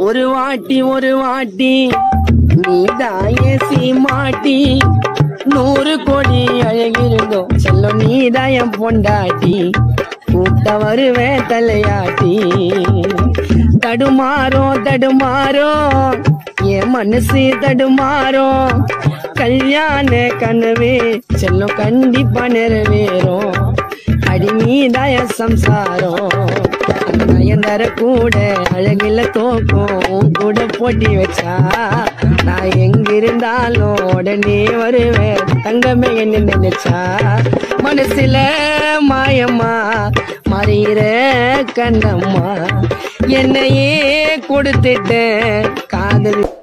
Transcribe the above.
ஒரு வாட்டி ஒரு வாட்டி நீதான் ஏசி மாட்டி நூறு கோடி அழகிருந்தோம் செல்லும் நீதான் என் பொண்டாட்டி கூட்ட வருவேன் தலையாட்டி தடுமாறும் தடுமாறும் என் மனசு தடுமாறும் கல்யாண கனவே செல்லும் கண்டிப்பா நிறைவேறும் அடிமீதாய சம்சாரம் அந்த நயன்தார கூட அழகில தோக்கும் உன் கூட போட்டி வச்சா நான் எங்க இருந்தாலும் உடனே வருவேன் தங்கமே என்ன நினைச்சா மனசுல மாயம்மா மறையிற கண்ணம்மா என்னையே கொடுத்துட்டேன் காதல்